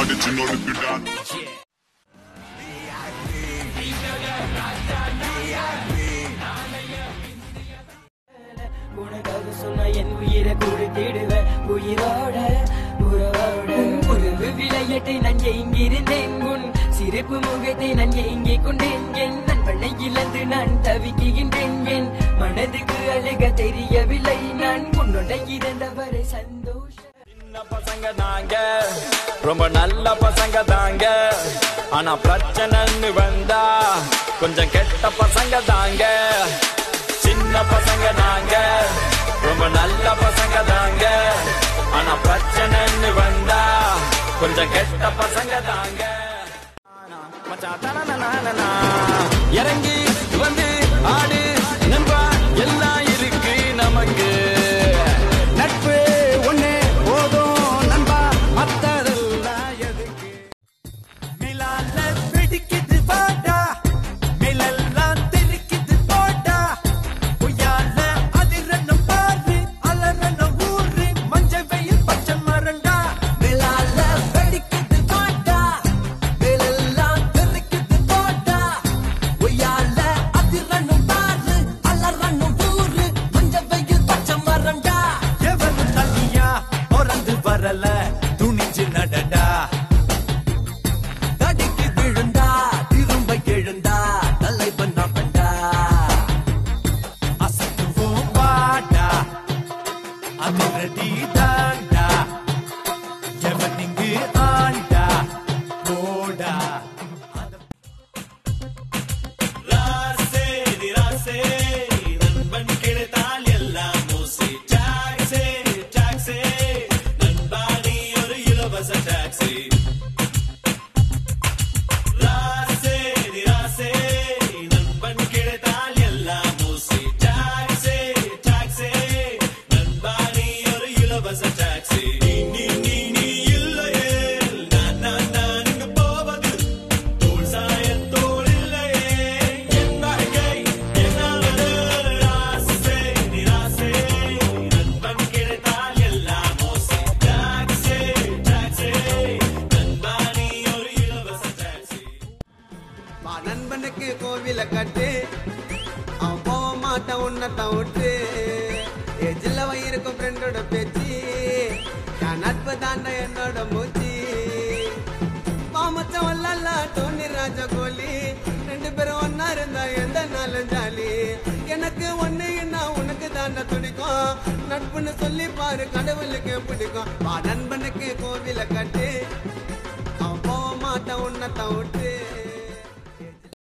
அடிச்சு நொறுக்குடான் உனக்காக சொன்ன என் உயிரை கொடுத்திடுவேன் உயிரோட உறவோட உறவு விளையாட்டை நான் எங்கிருந்தேன் உன் சிரிப்பு முகத்தை நான் எங்கே கொண்டேன் என் நண்பனை இழந்து நான் தவிக்கின்றேன் என் மனதுக்கு அழுக தெரியவில்லை நான் உன்னோட இறந்தவரை சந்தோஷம் சின்ன பசங்க தாங்க ரொம்ப நல்ல பசங்க தாங்க ஆனா பிரச்சனைன்னு வந்தா கொஞ்சம் கெட்ட பசங்க தாங்க சின்ன பசங்க தாங்க ரொம்ப நல்ல பசங்க தாங்க ஆனா பிரச்சனைன்னு வந்தா கொஞ்சம் கெட்ட பசங்க தாங்க மச்சான் தனனனனனா. இறங்கி வந்து ஆடு நண்பா எல்லாம் இருக்கு நமக்கு நட்பு ஒண்ணு போதும் நண்பா மத்ததெல்லாம் எதுக்கு மிலால வெடிக்குது வாடா மிலெல்லாம் தெரிக்குது போடா பொய்யால அதிரணும் பாரு அலறணும் ஊரு மஞ்ச வெயில் பச்சை மரண்டா விழால வெடிக்குது பாட்டா வேலெல்லாம் தெறிக்குது போட்டா ஒய்யால அதிரணும் பாரு அலறணும் ஊரு மஞ்ச வெயில் பச்சை மரண்டா எவனும் தனியா பிறந்து வரல துணிஞ்சு நடடா தடிக்கு விழுந்தா திரும்ப எழுந்தா தலைவன் அவன்டா அசத்துவோம் வாடா அதிரடி தாண்டா எவன் இங்கு ஆண்டா போடா ராசே ராசே நண்பன் கிடைத்தால் எல்லாம் மோசி டாக்ஸே டாக்ஸே நண்பா நீ ஒரு இலவச டாக்ஸி ராசே ராசே நண்பன் கிடைத்தால் எல்லாம் மோசி டாக்ஸே டாக்ஸே நண்பா நீ ஒரு இலவச டாக்ஸி நீ நீ நீ நீ இல்லையே நான் நான் நான் இங்கு போவது தோல் சாய தோல் இல்லையே என் வாழ்க்கை என்னாவது ராசே நிராசே நண்பன் கிடைத்தால் எல்லாம் மோசி டாக்ஸே டாக்ஸே நண்பா நீ ஒரு இலவச டாக்ஸி வா நண்பனுக்கு கோவில கட்டு அவன் போக மாட்டான் உன்னை விட்டு ஏ ஜில்லவ இருக்கும் ஃப்ரெண்டோட பேச்சு என் நட்பு தாண்ட என்னோட மூச்சு மாமச்சம் வல்லல்ல டோனி ராஜா கோலி ரெண்டு பேரும் ஒன்னா இருந்தா எந்த நாளும் ஜாலி எனக்கு ஒண்ணு என்ன உனக்கு தாண்ட துடிக்கும் நட்புன்னு சொல்லி பாரு கடவுளுக்கு பிடிக்கும் வா நண்பனுக்கு கோவில கட்டு அவன் போக மாட்டான் உன்னை விட்டு